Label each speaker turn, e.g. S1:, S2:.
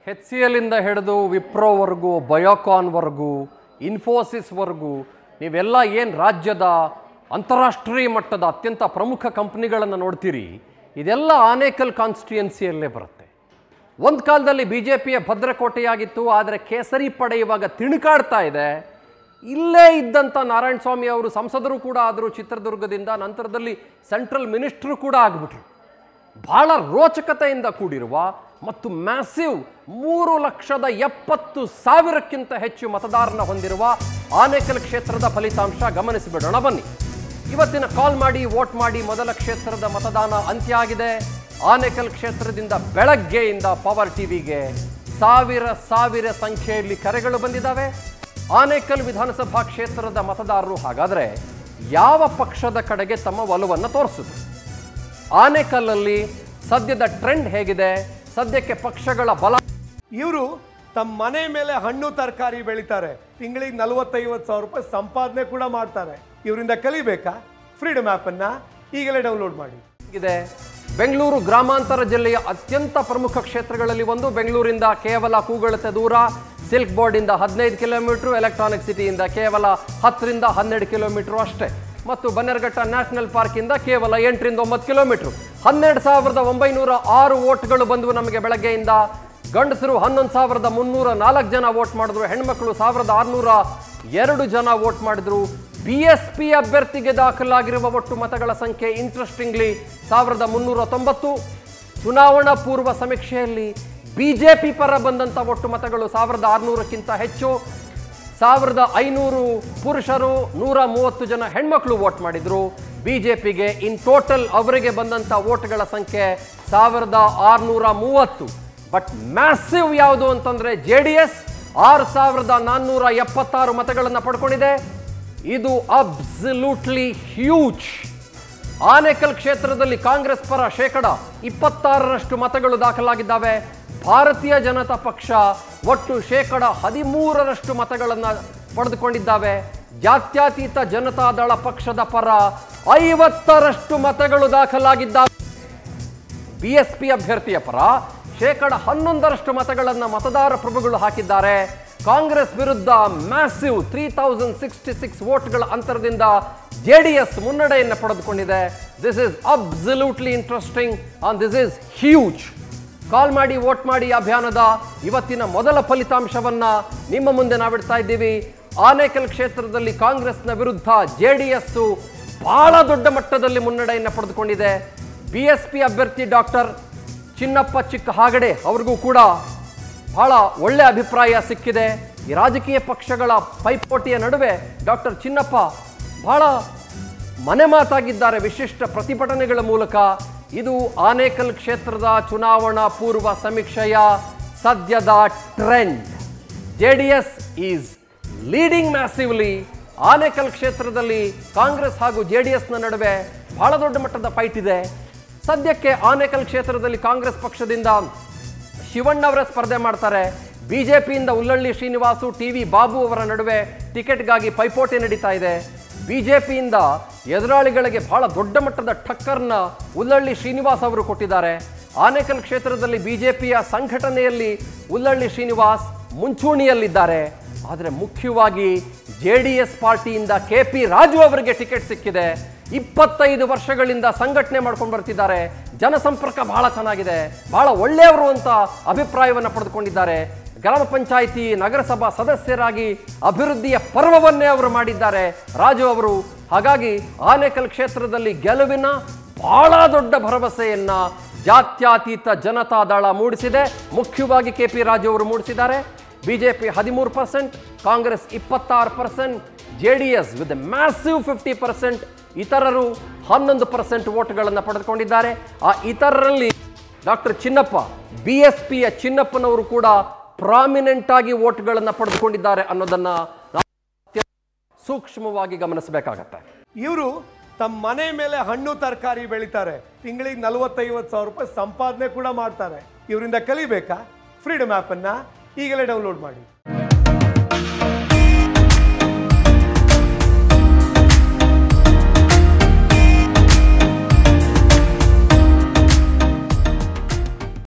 S1: H C ಎಲ್ಲಿಂದ ಹಿಡಿದು ವಿಪ್ರೋವರೆಗೂ ಬಯೋಕಾನ್ವರೆಗೂ ಇನ್ಫೋಸಿಸ್ವರೆಗೂ ನೀವೆಲ್ಲ ಏನು ರಾಜ್ಯದ ಅಂತಾರಾಷ್ಟ್ರೀಯ ಮಟ್ಟದ ಅತ್ಯಂತ ಪ್ರಮುಖ ಕಂಪ್ನಿಗಳನ್ನು ನೋಡ್ತೀರಿ ಇದೆಲ್ಲ ಆನೇಕಲ್ ಕಾನ್ಸ್ಟಿಟ್ಯುಯೆನ್ಸಿಯಲ್ಲೇ ಬರುತ್ತೆ ಒಂದು ಕಾಲದಲ್ಲಿ ಬಿ ಜೆ ಪಿಯ ಭದ್ರಕೋಟೆಯಾಗಿತ್ತು ಆದರೆ ಕೇಸರಿ ಪಡೆ ಇವಾಗ ತಿಣುಕಾಡ್ತಾ ಇದೆ ಇಲ್ಲೇ ಇದ್ದಂಥ ನಾರಾಯಣ ಸ್ವಾಮಿ ಅವರು ಸಂಸದರು ಕೂಡ ಆದರು ಚಿತ್ರದುರ್ಗದಿಂದ ನಂತರದಲ್ಲಿ ಸೆಂಟ್ರಲ್ ಮಿನಿಸ್ಟ್ರು ಕೂಡ ಆಗಿಬಿಟ್ರು ಬಹಳ ರೋಚಕತೆಯಿಂದ ಕೂಡಿರುವ ಮತ್ತು ಮ್ಯಾಸಿವ್ ಮೂರು ಲಕ್ಷದ ಎಪ್ಪತ್ತು ಸಾವಿರಕ್ಕಿಂತ ಹೆಚ್ಚು ಮತದಾರನ ಹೊಂದಿರುವ ಆನೇಕಲ್ ಕ್ಷೇತ್ರದ ಫಲಿತಾಂಶ ಗಮನಿಸಿಬಿಡೋಣ ಬನ್ನಿ ಇವತ್ತಿನ ಕಾಲ್ ಮಾಡಿ ವೋಟ್ ಮಾಡಿ ಮೊದಲ ಕ್ಷೇತ್ರದ ಮತದಾನ ಅಂತ್ಯ ಆಗಿದೆ ಆನೇಕಲ್ ಕ್ಷೇತ್ರದಿಂದ ಬೆಳಗ್ಗೆಯಿಂದ ಪವರ್ ಟಿವಿಗೆ ಸಾವಿರ ಸಾವಿರ ಸಂಖ್ಯೆಯಲ್ಲಿ ಕರೆಗಳು ಬಂದಿದ್ದಾವೆ ಆನೇಕಲ್ ವಿಧಾನಸಭಾ ಕ್ಷೇತ್ರದ ಮತದಾರರು ಹಾಗಾದ್ರೆ ಯಾವ ಪಕ್ಷದ ಕಡೆಗೆ ತಮ್ಮ ಒಲವನ್ನು ತೋರಿಸಿದ್ರು ಆನೇಕಲ್ಲಲ್ಲಿ ಸದ್ಯದ ಟ್ರೆಂಡ್ ಹೇಗಿದೆ ಸದ್ಯಕ್ಕೆ ಪಕ್ಷಗಳ ಬಲ
S2: ಇವರು ತಮ್ಮ ಮನೆ ಮೇಲೆ ಹಣ್ಣು ತರಕಾರಿ ಬೆಳಿತಾರೆ ತಿಂಗಳಿಗೆ ನಲವತ್ತೈವತ್ತು ಸಾವಿರ ರೂಪಾಯಿ ಸಂಪಾದನೆ ಕೂಡ ಮಾಡ್ತಾರೆ ಇವರಿಂದ ಕಲಿಬೇಕಾ ಫ್ರೀಡಮ್ ಆ್ಯಪನ್ನು ಈಗಲೇ ಡೌನ್ಲೋಡ್ ಮಾಡಿ
S1: ಇದೆ ಬೆಂಗಳೂರು ಗ್ರಾಮಾಂತರ ಜಿಲ್ಲೆಯ ಅತ್ಯಂತ ಪ್ರಮುಖ ಕ್ಷೇತ್ರಗಳಲ್ಲಿ ಒಂದು ಬೆಂಗಳೂರಿಂದ ಕೇವಲ ಕೂಗಳತೆ ದೂರ ಸಿಲ್ಕ್ ಬೋರ್ಡಿಂದ ಹದಿನೈದು ಕಿಲೋಮೀಟರ್ ಎಲೆಕ್ಟ್ರಾನಿಕ್ ಸಿಟಿಯಿಂದ ಕೇವಲ ಹತ್ತರಿಂದ ಹನ್ನೆರಡು ಕಿಲೋಮೀಟರ್ ಅಷ್ಟೇ ಮತ್ತು ಬನ್ನೇರ್ಘಟ್ಟ ನ್ಯಾಷನಲ್ ಪಾರ್ಕಿಂದ ಕೇವಲ ಎಂಟರಿಂದ ಒಂಬತ್ತು ಕಿಲೋಮೀಟರ್ ಹನ್ನೆರಡು ಸಾವಿರದ ಒಂಬೈನೂರ ಆರು ವೋಟ್ಗಳು ಬಂದವು ನಮಗೆ ಬೆಳಗ್ಗೆಯಿಂದ ಗಂಡಸರು ಹನ್ನೊಂದು ಸಾವಿರದ ಮುನ್ನೂರ ನಾಲ್ಕು ಜನ ವೋಟ್ ಮಾಡಿದ್ರು ಹೆಣ್ಮಕ್ಳು ಸಾವಿರದ ಆರುನೂರ ಎರಡು ಜನ ವೋಟ್ ಮಾಡಿದ್ರು ಬಿ ಎಸ್ ಪಿ ಅಭ್ಯರ್ಥಿಗೆ ದಾಖಲಾಗಿರುವ ಒಟ್ಟು ಮತಗಳ ಸಂಖ್ಯೆ ಇಂಟ್ರೆಸ್ಟಿಂಗ್ಲಿ ಸಾವಿರದ ಮುನ್ನೂರ ತೊಂಬತ್ತು ಚುನಾವಣಾ ಪೂರ್ವ ಸಮೀಕ್ಷೆಯಲ್ಲಿ ಬಿಜೆಪಿ ಪರ ಬಂದಂಥ ಒಟ್ಟು ಮತಗಳು ಸಾವಿರದ ಆರುನೂರಕ್ಕಿಂತ ಹೆಚ್ಚು ಸಾವಿರದ ಐನೂರು ಪುರುಷರು ನೂರ ಮೂವತ್ತು ಜನ ಹೆಣ್ಮಕ್ಳು ವೋಟ್ ಮಾಡಿದ್ರು ಬಿಜೆಪಿಗೆ ಇನ್ ಟೋಟಲ್ ಅವರಿಗೆ ಬಂದಂಥ ವೋಟ್ಗಳ ಸಂಖ್ಯೆ ಸಾವಿರದ ಆರುನೂರ ಮೂವತ್ತು ಬಟ್ ಮ್ಯಾಸಿವ್ ಯಾವುದು ಅಂತಂದ್ರೆ ಜೆ ಡಿ ಎಸ್ ಆರು ಸಾವಿರದ ನಾನ್ನೂರ ಎಪ್ಪತ್ತಾರು ಮತಗಳನ್ನು ಪಡ್ಕೊಂಡಿದೆ ಇದು ಅಬ್ಸಲ್ಯೂಟ್ಲಿ ಹ್ಯೂಜ್ ಆನೇಕಲ್ ಕ್ಷೇತ್ರದಲ್ಲಿ ಕಾಂಗ್ರೆಸ್ ಪರ ಶೇಕಡ ಇಪ್ಪತ್ತಾರರಷ್ಟು ಮತಗಳು ದಾಖಲಾಗಿದ್ದಾವೆ ಭಾರತೀಯ ಜನತಾ ಪಕ್ಷ ಒಟ್ಟು ಶೇಕಡ ಹದಿಮೂರರಷ್ಟು ಮತಗಳನ್ನು ಪಡೆದುಕೊಂಡಿದ್ದಾವೆ ಜಾತ್ಯತೀತ ಜನತಾದಳ ಪಕ್ಷದ ಪರ ಐವತ್ತರಷ್ಟು ಮತಗಳು ದಾಖಲಾಗಿದ್ದಾವೆ ಬಿಎಸ್ಪಿ ಅಭ್ಯರ್ಥಿಯ ಪರ ಶೇಕಡ ಹನ್ನೊಂದರಷ್ಟು ಮತಗಳನ್ನು ಮತದಾರ ಪ್ರಭುಗಳು ಹಾಕಿದ್ದಾರೆ ಕಾಂಗ್ರೆಸ್ ವಿರುದ್ಧ massive three thousand sixty six ವೋಟ್ಗಳ ಅಂತರದಿಂದ ಜೆ ಡಿ ಎಸ್ ಮುನ್ನಡೆಯನ್ನು ಪಡೆದುಕೊಂಡಿದೆ this is absolutely interesting on this is huge call ಮಾಡಿ ವೋಟ್ ಮಾಡಿ ಅಭಿಯಾನದ ಇವತ್ತಿನ ಮೊದಲ ಫಲಿತಾಂಶವನ್ನ ನಿಮ್ಮ ಮುಂದೆ ನಾವಿಡ್ತಾ ಇದ್ದೀವಿ ಆನೇಕಲ್ ಕ್ಷೇತ್ರದಲ್ಲಿ ಕಾಂಗ್ರೆಸ್ನ ವಿರುದ್ಧ ಜೆ ಡಿ ಎಸ್ ಬಹಳ ದೊಡ್ಡ ಮಟ್ಟದಲ್ಲಿ ಮುನ್ನಡೆಯನ್ನು ಪಡೆದುಕೊಂಡಿದೆ ಬಿ ಎಸ್ ಪಿ ಅಭ್ಯರ್ಥಿ ಡಾಕ್ಟರ್ ಚಿನ್ನಪ್ಪ ಚಿಕ್ಕ ಹಾಗಡೆ ಅವ್ರಿಗೂ ಕೂಡ ಬಹಳ ಒಳ್ಳೆ ಅಭಿಪ್ರಾಯ ಸಿಕ್ಕಿದೆ ಈ ರಾಜಕೀಯ ಪಕ್ಷಗಳ ಪೈಪೋಟಿಯ ನಡುವೆ ಡಾಕ್ಟರ್ ಚಿನ್ನಪ್ಪ ಬಹಳ ಮನೆ ಮಾತಾಗಿದ್ದಾರೆ ವಿಶಿಷ್ಟ ಪ್ರತಿಭಟನೆಗಳ ಮೂಲಕ ಇದು ಆನೇಕಲ್ ಕ್ಷೇತ್ರದ ಚುನಾವಣಾ ಪೂರ್ವ ಸಮೀಕ್ಷೆಯ ಸದ್ಯದ trend J D S is leading massively Anekal ಕ್ಷೇತ್ರದಲ್ಲಿ ಕಾಂಗ್ರೆಸ್ ಹಾಗೂ ಜೆ ಡಿ ಎಸ್ನ ನಡುವೆ ಬಹಳ ದೊಡ್ಡ ಮಟ್ಟದ ಫೈಟ್ ಇದೆ ಸದ್ಯಕ್ಕೆ ಆನೇಕಲ್ ಕ್ಷೇತ್ರದಲ್ಲಿ ಕಾಂಗ್ರೆಸ್ ಪಕ್ಷದಿಂದ ಶಿವಣ್ಣವರೇ ಸ್ಪರ್ಧೆ ಮಾಡ್ತಾರೆ ಬಿಜೆಪಿಯಿಂದ ಉಲ್ಲಳ್ಳಿ ಶ್ರೀನಿವಾಸು ಟಿ ವಿ ಬಾಬು ಅವರ ನಡುವೆ ಟಿಕೆಟ್ಗಾಗಿ ಪೈಪೋಟಿ ನಡೀತಾ ಇದೆ ಬಿಜೆಪಿಯಿಂದ ಎದುರಾಳಿಗಳಿಗೆ ಬಹಳ ದೊಡ್ಡ ಮಟ್ಟದ ಟಕ್ಕರ್ನ ಉಲ್ಲಳ್ಳಿ ಶ್ರೀನಿವಾಸ್ ಅವರು ಕೊಟ್ಟಿದ್ದಾರೆ ಆನೇಕಲ್ ಕ್ಷೇತ್ರದಲ್ಲಿ ಬಿಜೆಪಿಯ ಸಂಘಟನೆಯಲ್ಲಿ ಉಲ್ಲಳ್ಳಿ ಶ್ರೀನಿವಾಸ್ ಮುಂಚೂಣಿಯಲ್ಲಿದ್ದಾರೆ ಆದರೆ ಮುಖ್ಯವಾಗಿ ಜೆ ಡಿ ಎಸ್ ಪಾರ್ಟಿಯಿಂದ ಕೆ ಪಿ ರಾಜು ಅವರಿಗೆ ಟಿಕೆಟ್ ಸಿಕ್ಕಿದೆ ಇಪ್ಪತ್ತೈದು ವರ್ಷಗಳಿಂದ ಸಂಘಟನೆ ಮಾಡ್ಕೊಂಡು ಬರ್ತಿದ್ದಾರೆ ಜನಸಂಪರ್ಕ ಬಹಳ ಚೆನ್ನಾಗಿದೆ ಬಹಳ ಒಳ್ಳೆಯವರು ಅಂತ ಅಭಿಪ್ರಾಯವನ್ನು ಪಡೆದುಕೊಂಡಿದ್ದಾರೆ ಗ್ರಾಮ ಪಂಚಾಯಿತಿ ನಗರಸಭಾ ಸದಸ್ಯರಾಗಿ ಅಭಿವೃದ್ಧಿಯ ಪರ್ವವನ್ನೇ ಅವರು ಮಾಡಿದ್ದಾರೆ ರಾಜು ಅವರು ಹಾಗಾಗಿ ಆನೇಕಲ್ ಕ್ಷೇತ್ರದಲ್ಲಿ ಗೆಲುವಿನ ಬಹಳ ದೊಡ್ಡ ಭರವಸೆಯನ್ನ ಜಾತ್ಯತೀತ ಜನತಾದಳ ಮೂಡಿಸಿದೆ ಮುಖ್ಯವಾಗಿ ಕೆ ಪಿ ರಾಜು ಅವರು ಮೂಡಿಸಿದ್ದಾರೆ ಬಿಜೆಪಿ ಹದಿಮೂರು ಪರ್ಸೆಂಟ್ ಕಾಂಗ್ರೆಸ್ ಇಪ್ಪತ್ತಾರು percent J D S with massive fifty percent ಇತರರು ಹನ್ನೊಂದು ಪರ್ಸೆಂಟ್ ವೋಟ್ಗಳನ್ನು ಪಡೆದುಕೊಂಡಿದ್ದಾರೆ ಆ ಇತರರಲ್ಲಿ ಡಾಕ್ಟರ್ ಚಿನ್ನಪ್ಪ ಬಿ ಎಸ್ ಪಿಯ ಚಿನ್ನಪ್ಪನವರು ಕೂಡ ಪ್ರಾಮಿನೆಂಟ್ ಆಗಿ ವೋಟ್ಗಳನ್ನು ಪಡೆದುಕೊಂಡಿದ್ದಾರೆ ಅನ್ನೋದನ್ನ ನಾವು ಅತ್ಯಂತ ಸೂಕ್ಷ್ಮವಾಗಿ ಗಮನಿಸಬೇಕಾಗತ್ತೆ
S2: ಇವರು ತಮ್ಮ ಮನೆ ಮೇಲೆ ಹಣ್ಣು ತರಕಾರಿ ಬೆಳಿತಾರೆ ತಿಂಗಳಿಗೆ ನಲವತ್ತೈವತ್ತು ಸಾವಿರ ರೂಪಾಯಿ ಸಂಪಾದನೆ ಕೂಡ ಮಾಡ್ತಾರೆ ಇವರಿಂದ ಕಲಿಬೇಕಾ ಫ್ರೀಡಮ್ ಆ್ಯಪನ್ನು ಈಗಲೇ ಡೌನ್ಲೋಡ್ ಮಾಡಿ